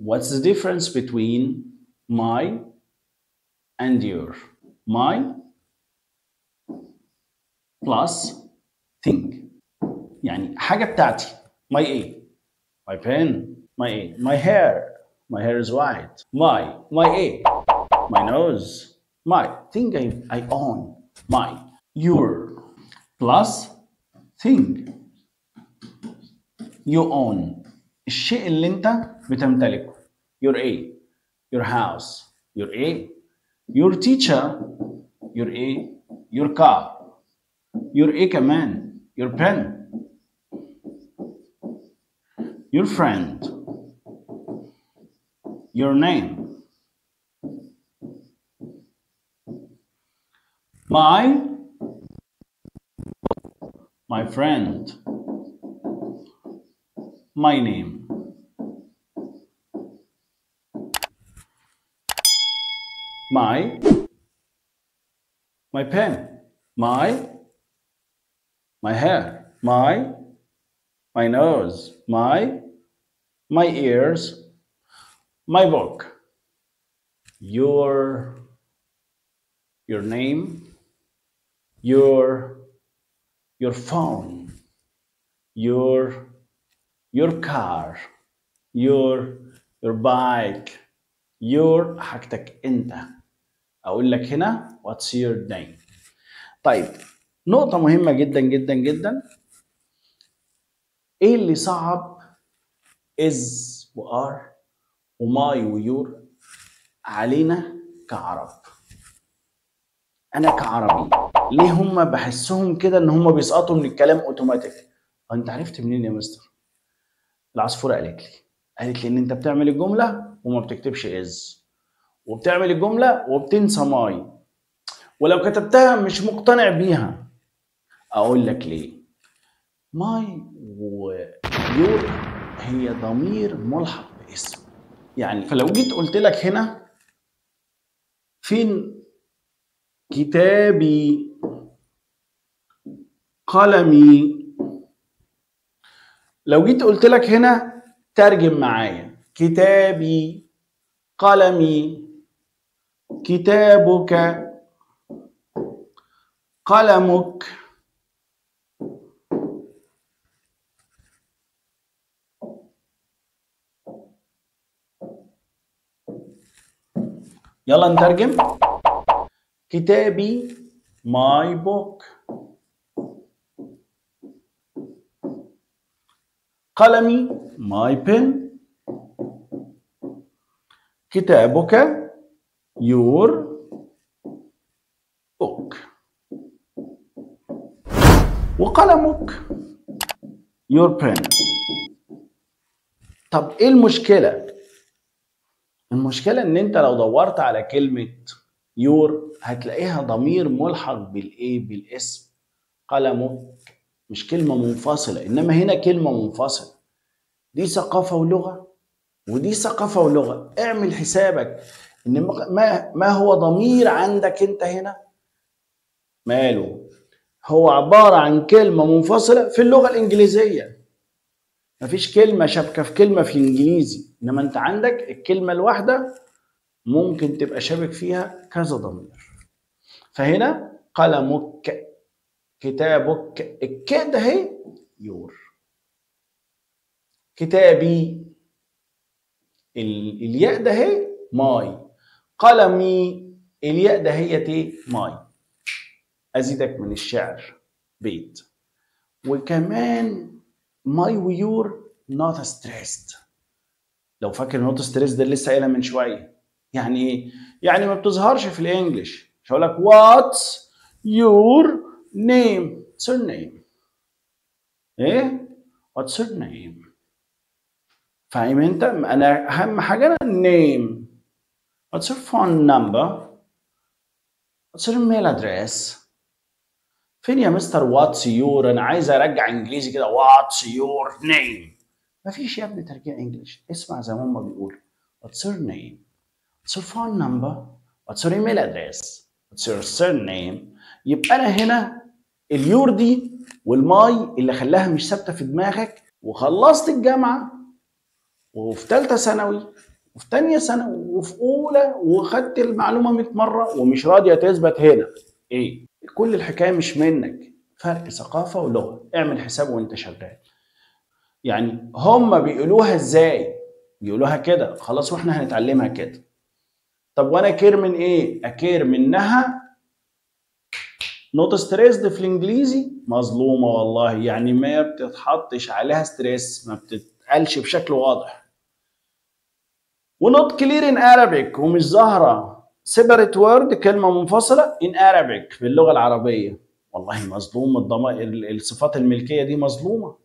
what's the difference between my and your my plus thing يعني حاجة بتاعتي my ايه my pen my ايه my hair my hair is white my my ايه my nose my thing I, I own my your plus thing you own الشيء اللي انت بتمتلكه your ايه your house your ايه your teacher your ايه your car your ايه كمان your pen your friend your name my my friend my name my my pen my my hair my my nose my my ears my book your your name your your phone your your car your your bike your حاجتك انت اقول لك هنا what's your name طيب نقطة مهمة جدا جدا جدا ايه اللي صعب is و are وماي ويور علينا كعرب انا كعربي ليه هم بحسهم كده ان هم بيسقطوا من الكلام اوتوماتيك انت عرفت منين يا مستر العصفوره قالت لي قالت لي ان انت بتعمل الجمله وما بتكتبش از وبتعمل الجمله وبتنسى ماي ولو كتبتها مش مقتنع بيها اقول لك ليه ماي ويور هي ضمير ملحق باسم يعني فلو جيت قلت لك هنا فين كتابي قلمي لو جيت قلت لك هنا ترجم معايا كتابي قلمي كتابك قلمك يلا نترجم كتابي my book قلمي my pen كتابك your book وقلمك your pen طب ايه المشكلة؟ المشكلة ان انت لو دورت على كلمة يور هتلاقيها ضمير ملحق بالايه بالاسم قلمك مش كلمة منفصلة انما هنا كلمة منفصلة دي ثقافة ولغة ودي ثقافة ولغة اعمل حسابك ان ما ما هو ضمير عندك انت هنا ماله هو عبارة عن كلمة منفصلة في اللغة الإنجليزية مفيش كلمة شابكة في كلمة في الإنجليزي إنما أنت عندك الكلمة الواحدة ممكن تبقى شابك فيها كذا ضمير فهنا قلمك كتابك الك ده اهي يور كتابي ال- الياء ده اهي ماي قلمي الياء ده هي تي ماي ازيدك من الشعر بيت وكمان ماي ويور نوت ستريسد لو فاكر نوت ستريس ده اللي لسه قايلها من شويه يعني ايه؟ يعني ما بتظهرش في الانجليش مش هقول لك واتس يور نيم what's your name ايه what's your name فاهم انت انا اهم حاجه انا النيم what's your phone number what's your mail address فين يا مستر واتس يور انا عايز ارجع انجليزي كده واتس يور نيم مفيش يا ابني ترجيع انجليش اسمع زي ما هم بيقولوا what's your name what's your phone number what's your email address what's your surname يبقى انا هنا اليور دي والماي اللي خلاها مش ثابته في دماغك وخلصت الجامعه وفي ثالثه ثانوي وفي تانية سنة وفي أولى وخدت المعلومة 100 مرة ومش راضية تثبت هنا إيه؟ كل الحكاية مش منك فرق ثقافة ولغة اعمل حساب وانت شغال يعني هم بيقولوها ازاي بيقولوها كده خلاص واحنا هنتعلمها كده طب وانا كير من ايه اكير منها نوت ستريسد في الانجليزي مظلومه والله يعني ما بتتحطش عليها ستريس ما بتتقالش بشكل واضح ونوت كلير ان Arabic ومش ظاهره سيبريت وورد كلمه منفصله ان Arabic باللغه العربيه والله مظلوم الضمائر الصفات الملكيه دي مظلومه